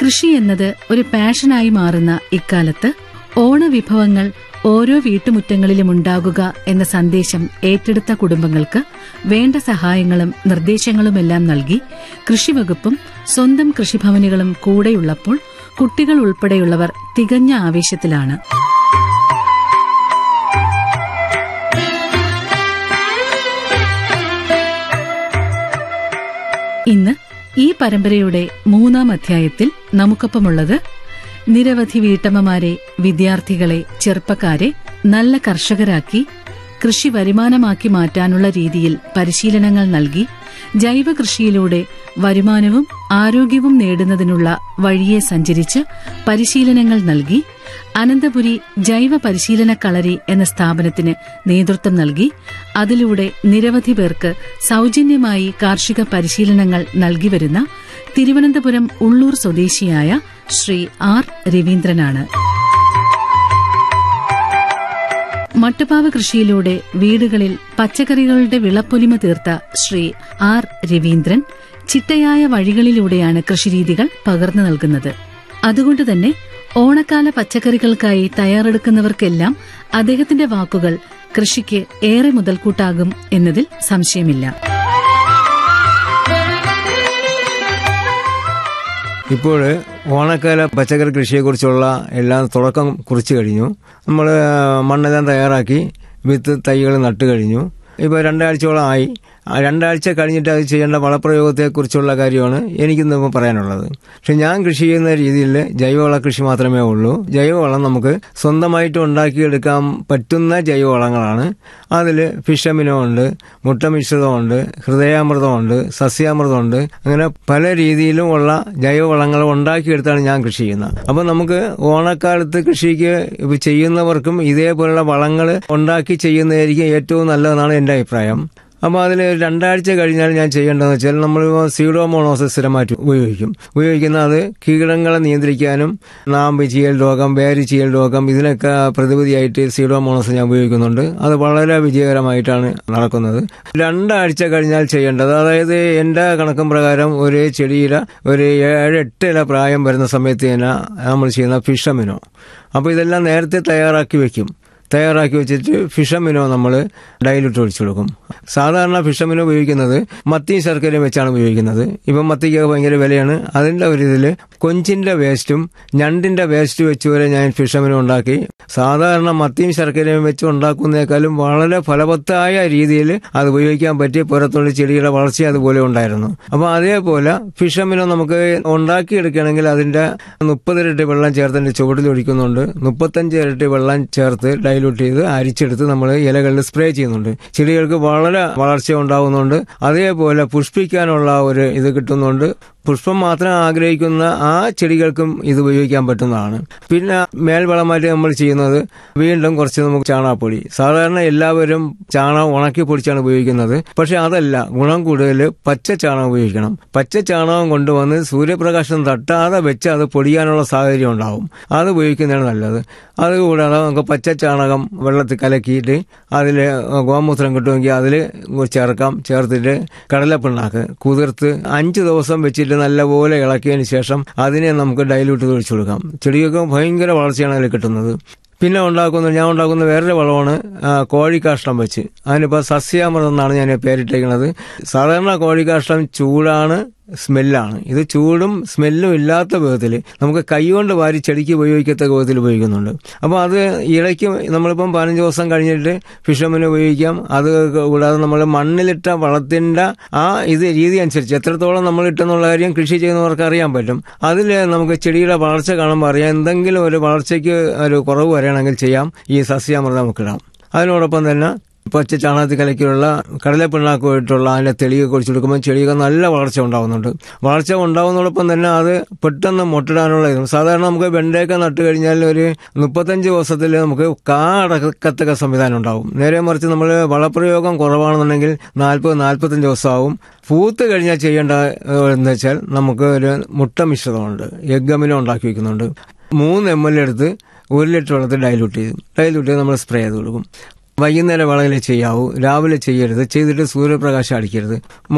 കൃഷി എന്നത് ഒരു പാഷനായി മാറുന്ന ഇക്കാലത്ത് ഓണവിഭവങ്ങൾ ഓരോ വീട്ടുമുറ്റങ്ങളിലും ഉണ്ടാകുക എന്ന സന്ദേശം ഏറ്റെടുത്ത കുടുംബങ്ങൾക്ക് വേണ്ട സഹായങ്ങളും നിർദ്ദേശങ്ങളുമെല്ലാം നൽകി കൃഷിവകുപ്പും സ്വന്തം കൃഷിഭവനുകളും കൂടെയുള്ളപ്പോൾ കുട്ടികൾ ഉൾപ്പെടെയുള്ളവർ തികഞ്ഞ ആവേശത്തിലാണ് ഇന്ന് ഈ പരമ്പരയുടെ മൂന്നാം അധ്യായത്തിൽ നമുക്കൊപ്പമുള്ളത് നിരവധി വീട്ടമ്മമാരെ വിദ്യാർത്ഥികളെ ചെറുപ്പക്കാരെ നല്ല കർഷകരാക്കി കൃഷി വരുമാനമാക്കി മാറ്റാനുള്ള രീതിയിൽ പരിശീലനങ്ങൾ നൽകി ജൈവ കൃഷിയിലൂടെ വരുമാനവും ആരോഗ്യവും നേടുന്നതിനുള്ള വഴിയെ സഞ്ചരിച്ച് പരിശീലനങ്ങൾ നൽകി അനന്തപുരി ജൈവ പരിശീലന കളരി എന്ന സ്ഥാപനത്തിന് നേതൃത്വം നൽകി അതിലൂടെ നിരവധി പേർക്ക് സൌജന്യമായി കാർഷിക പരിശീലനങ്ങൾ നൽകിവരുന്ന തിരുവനന്തപുരം ഉള്ളൂർ സ്വദേശിയായ ശ്രീ ആർ രവീന്ദ്രനാണ് മട്ടുപാവ് കൃഷിയിലൂടെ വീടുകളിൽ പച്ചക്കറികളുടെ വിളപ്പൊലിമ തീർത്ത ശ്രീ ആർ രവീന്ദ്രൻ ചിട്ടയായ വഴികളിലൂടെയാണ് കൃഷിരീതികൾ പകർന്നു നൽകുന്നത് അതുകൊണ്ട് തന്നെ ഓണക്കാല പച്ചക്കറികൾക്കായി തയ്യാറെടുക്കുന്നവർക്കെല്ലാം അദ്ദേഹത്തിന്റെ വാക്കുകൾ കൃഷിക്ക് ഏറെ മുതൽക്കൂട്ടാകും എന്നതിൽ സംശയമില്ല ഇപ്പോൾ ഓണക്കാല പച്ചക്കറി കൃഷിയെക്കുറിച്ചുള്ള എല്ലാം തുടക്കം കുറിച്ച് കഴിഞ്ഞു നമ്മൾ മണ്ണെല്ലാം തയ്യാറാക്കി വിത്ത് തൈകൾ നട്ട് കഴിഞ്ഞു ഇപ്പോൾ രണ്ടാഴ്ചയോളം ആയി ആ രണ്ടാഴ്ച കഴിഞ്ഞിട്ട് അത് ചെയ്യേണ്ട വളപ്രയോഗത്തെക്കുറിച്ചുള്ള കാര്യമാണ് എനിക്കിന്ന് ഇപ്പോൾ പറയാനുള്ളത് പക്ഷെ ഞാൻ കൃഷി ചെയ്യുന്ന രീതിയിൽ ജൈവവള കൃഷി മാത്രമേ ഉള്ളൂ ജൈവവളം നമുക്ക് സ്വന്തമായിട്ട് ഉണ്ടാക്കിയെടുക്കാൻ പറ്റുന്ന ജൈവവളങ്ങളാണ് അതിൽ ഫിഷമിനോ ഉണ്ട് മുട്ട മിശ്രിതമുണ്ട് ഹൃദയാമൃതമുണ്ട് സസ്യാമൃതമുണ്ട് അങ്ങനെ പല രീതിയിലും ഉള്ള ജൈവവളങ്ങൾ ഉണ്ടാക്കിയെടുത്താണ് ഞാൻ കൃഷി ചെയ്യുന്നത് അപ്പോൾ നമുക്ക് ഓണക്കാലത്ത് കൃഷിക്ക് ചെയ്യുന്നവർക്കും ഇതേപോലുള്ള വളങ്ങൾ ഉണ്ടാക്കി ചെയ്യുന്നതായിരിക്കും ഏറ്റവും നല്ലതെന്നാണ് എൻ്റെ അഭിപ്രായം അപ്പോൾ അതിൽ രണ്ടാഴ്ച കഴിഞ്ഞാൽ ഞാൻ ചെയ്യേണ്ടതെന്ന് വെച്ചാൽ നമ്മൾ സീഡോമോണോസിസ് സ്ഥിരമായിട്ട് ഉപയോഗിക്കും ഉപയോഗിക്കുന്ന അത് കീടങ്ങളെ നിയന്ത്രിക്കാനും നാമ്പ് ചീയൽ രോഗം വേര് ചീയൽ രോഗം ഇതിനൊക്കെ പ്രതിവിധിയായിട്ട് സീഡോമോണോസ് ഞാൻ ഉപയോഗിക്കുന്നുണ്ട് അത് വളരെ വിജയകരമായിട്ടാണ് നടക്കുന്നത് രണ്ടാഴ്ച കഴിഞ്ഞാൽ ചെയ്യേണ്ടത് അതായത് എൻ്റെ കണക്കും പ്രകാരം ഒരു ചെടിയില ഒരു ഏഴ് എട്ട് ഇല പ്രായം വരുന്ന സമയത്ത് തന്നെ നമ്മൾ ചെയ്യുന്ന ഫിഷമിനോ അപ്പോൾ ഇതെല്ലാം നേരത്തെ തയ്യാറാക്കി വെക്കും തയ്യാറാക്കി വെച്ചിട്ട് ഫിഷമിനോ നമ്മൾ ഡൈലിട്ട് ഒഴിച്ചു കൊടുക്കും സാധാരണ ഫിഷമിനോ ഉപയോഗിക്കുന്നത് മത്തിയും ശർക്കരയും വെച്ചാണ് ഉപയോഗിക്കുന്നത് ഇപ്പം മത്തിക്കൊക്കെ ഭയങ്കര വിലയാണ് അതിൻ്റെ ഒരു ഇതിൽ കൊഞ്ചിൻ്റെ വേസ്റ്റും ഞണ്ടിൻ്റെ വേസ്റ്റ് വെച്ച് വരെ ഞാൻ ഫിഷമിനോ ഉണ്ടാക്കി സാധാരണ മത്തിയും ശർക്കരയും വെച്ച് ഉണ്ടാക്കുന്നതിനേക്കാളും വളരെ ഫലവത്തായ രീതിയിൽ അത് ഉപയോഗിക്കാൻ പറ്റി പുറത്തുള്ള ചെടിയുടെ വളർച്ച അതുപോലെ ഉണ്ടായിരുന്നു അപ്പോൾ അതേപോലെ ഫിഷമിനോ നമുക്ക് ഉണ്ടാക്കിയെടുക്കുകയാണെങ്കിൽ അതിൻ്റെ മുപ്പത് ഇരട്ടി വെള്ളം ചേർത്തതിൻ്റെ ചുവട്ടിൽ ഒഴിക്കുന്നുണ്ട് മുപ്പത്തഞ്ച് ഇരട്ടി വെള്ളം ചേർത്ത് ഡൈലൂട്ട് ചെയ്ത് അരിച്ചെടുത്ത് നമ്മൾ ഇലകളിൽ സ്പ്രേ ചെയ്യുന്നുണ്ട് ചെടികൾക്ക് വളരെ വളർച്ച ഉണ്ടാകുന്നുണ്ട് അതേപോലെ പുഷ്പിക്കാനുള്ള ഒരു ഇത് കിട്ടുന്നുണ്ട് പുഷ്പം മാത്രം ആഗ്രഹിക്കുന്ന ആ ചെടികൾക്കും ഇത് ഉപയോഗിക്കാൻ പറ്റുന്നതാണ് പിന്നെ മേൽവളമായിട്ട് നമ്മൾ ചെയ്യുന്നത് വീണ്ടും കുറച്ച് നമുക്ക് ചാണകപ്പൊടി സാധാരണ എല്ലാവരും ചാണകം ഉണക്കി പൊടിച്ചാണ് ഉപയോഗിക്കുന്നത് പക്ഷെ അതല്ല ഗുണം കൂടുതൽ പച്ച ചാണകം ഉപയോഗിക്കണം പച്ച ചാണകം കൊണ്ടുവന്ന് സൂര്യപ്രകാശം തട്ടാതെ വെച്ച് അത് പൊടിയാനുള്ള സാഹചര്യം ഉണ്ടാവും അത് ഉപയോഗിക്കുന്നതാണ് നല്ലത് അതുകൂടാതെ നമുക്ക് പച്ച ചാണകം വെള്ളത്തിൽ കലക്കിയിട്ട് അതിൽ ഗോമൂത്രം കിട്ടുമെങ്കിൽ അതിൽ ചേർക്കാം ചേർത്തിട്ട് കടലപ്പിണ്ണാക്ക് കുതിർത്ത് അഞ്ച് ദിവസം വെച്ചിട്ട് നല്ലപോലെ ഇളക്കിയതിന് ശേഷം അതിനെ നമുക്ക് ഡൈലൂട്ട് ഒഴിച്ചു കൊടുക്കാം ചെടികൾക്ക് ഭയങ്കര വളർച്ചയാണ് അതിൽ കിട്ടുന്നത് പിന്നെ ഉണ്ടാക്കുന്ന ഞാൻ ഉണ്ടാക്കുന്ന വേറൊരു വളമാണ് കോഴിക്കാഷ്ടം വെച്ച് അതിനിപ്പോൾ സസ്യാമൃതം എന്നാണ് ഞാൻ പേരിട്ടേക്കുന്നത് സാധാരണ കോഴിക്കാഷ്ടം ചൂടാണ് സ്മെല്ലാണ് ഇത് ചൂടും സ്മെല്ലും ഇല്ലാത്ത വിധത്തിൽ നമുക്ക് കൈകൊണ്ട് വാരി ചെടിക്ക് ഉപയോഗിക്കത്തക്ക വിധത്തിൽ ഉപയോഗിക്കുന്നുണ്ട് അപ്പോൾ അത് ഇടയ്ക്ക് നമ്മളിപ്പം പതിനഞ്ച് ദിവസം കഴിഞ്ഞിട്ട് ഫിഷമിന് ഉപയോഗിക്കാം അത് കൂടാതെ നമ്മൾ മണ്ണിലിട്ട വളത്തിൻ്റെ ആ ഇത് രീതി അനുസരിച്ച് എത്രത്തോളം നമ്മൾ ഇട്ടെന്നുള്ള കാര്യം കൃഷി ചെയ്യുന്നവർക്ക് അറിയാൻ പറ്റും അതിൽ നമുക്ക് ചെടിയുടെ വളർച്ച കാണുമ്പോൾ അറിയാം എന്തെങ്കിലും ഒരു വളർച്ചയ്ക്ക് ഒരു കുറവ് വരികയാണെങ്കിൽ ചെയ്യാം ഈ സസ്യാമൃതം നമുക്കിടാം അതിനോടൊപ്പം തന്നെ പച്ച ചാണകത്തിൽ കലക്കിയുള്ള കടലപ്പിണ്ണാക്കുമായിട്ടുള്ള അതിൻ്റെ തെളിയൊക്കെ കുറിച്ച് കൊടുക്കുമ്പോൾ ചെടിയൊക്കെ നല്ല വളർച്ച ഉണ്ടാകുന്നുണ്ട് വളർച്ച ഉണ്ടാകുന്നതോടൊപ്പം തന്നെ അത് പെട്ടെന്ന് മുട്ടിടാനുള്ള ഇതും സാധാരണ നമുക്ക് വെണ്ടയൊക്കെ നട്ട് കഴിഞ്ഞാൽ ഒരു മുപ്പത്തഞ്ച് ദിവസത്തിൽ നമുക്ക് കാ അടക്കത്തക്ക സംവിധാനം ഉണ്ടാവും നേരെ മറിച്ച് നമ്മൾ വളപ്രയോഗം കുറവാണെന്നുണ്ടെങ്കിൽ നാൽപ്പത് നാൽപ്പത്തഞ്ച് ദിവസമാവും പൂത്ത് കഴിഞ്ഞാൽ ചെയ്യേണ്ട എന്ന് വെച്ചാൽ നമുക്ക് ഒരു മുട്ട മിശ്രിതമുണ്ട് എഗ് അമിനോ ഉണ്ടാക്കി വെക്കുന്നുണ്ട് മൂന്ന് എം എൽ എടുത്ത് ഒരു ലിറ്റർ വെള്ളത്തിൽ ഡൈലൂട്ട് ചെയ്യും ഡൈലൂട്ട് ചെയ്ത് നമ്മൾ സ്പ്രേ ചെയ്ത് കൊടുക്കും വൈകുന്നേരം വേണമെങ്കിൽ ചെയ്യാവൂ രാവിലെ ചെയ്യരുത് ചെയ്തിട്ട് സൂര്യപ്രകാശം അടിക്കരുത്